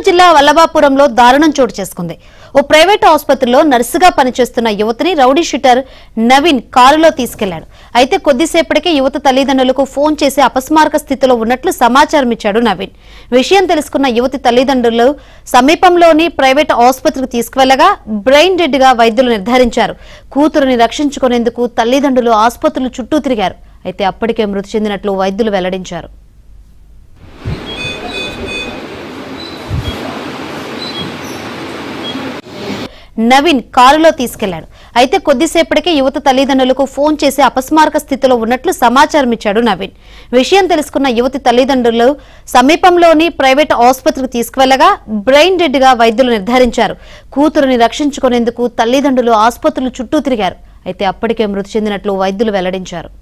జిల్లా వల్లభాపురంలో దారుణం చోటు చేసుకుంది ఓ ప్రైవేట్ ఆసుపత్రిలో నర్సుగా పనిచేస్తున్న యువతిని రౌడీ షీటర్ నవీన్ కారులో తీసుకెళ్లాడు అయితే కొద్దిసేపటికే యువత తల్లిదండ్రులకు ఫోన్ చేసి అపస్మారక స్థితిలో ఉన్నట్లు సమాచారం ఇచ్చాడు నవీన్ విషయం తెలుసుకున్న యువతి తల్లిదండ్రులు సమీపంలోని ప్రైవేట్ ఆసుపత్రికి తీసుకువెళ్లగా బ్రెయిన్ డెడ్ గా వైద్యులు నిర్ధారించారు కూతురుని రక్షించుకునేందుకు తల్లిదండ్రులు ఆసుపత్రులు చుట్టూ తిరిగారు అయితే అప్పటికే మృతి చెందినట్లు వైద్యులు వెల్లడించారు నవీన్ కారులో తీసుకెళ్లాడు అయితే కొద్దిసేపటికే యువత తల్లిదండ్రులకు ఫోన్ చేసి అపస్మారక స్థితిలో ఉన్నట్లు సమాచారం ఇచ్చాడు నవీన్ విషయం తెలుసుకున్న యువతి తల్లిదండ్రులు సమీపంలోని ప్రైవేట్ ఆసుపత్రికి తీసుకువెళ్లగా బ్రెయిన్ డెడ్ గా వైద్యులు నిర్ధారించారు కూతురుని రక్షించుకునేందుకు తల్లిదండ్రులు ఆసుపత్రులు చుట్టూ తిరిగారు అయితే అప్పటికే మృతి చెందినట్లు వైద్యులు వెల్లడించారు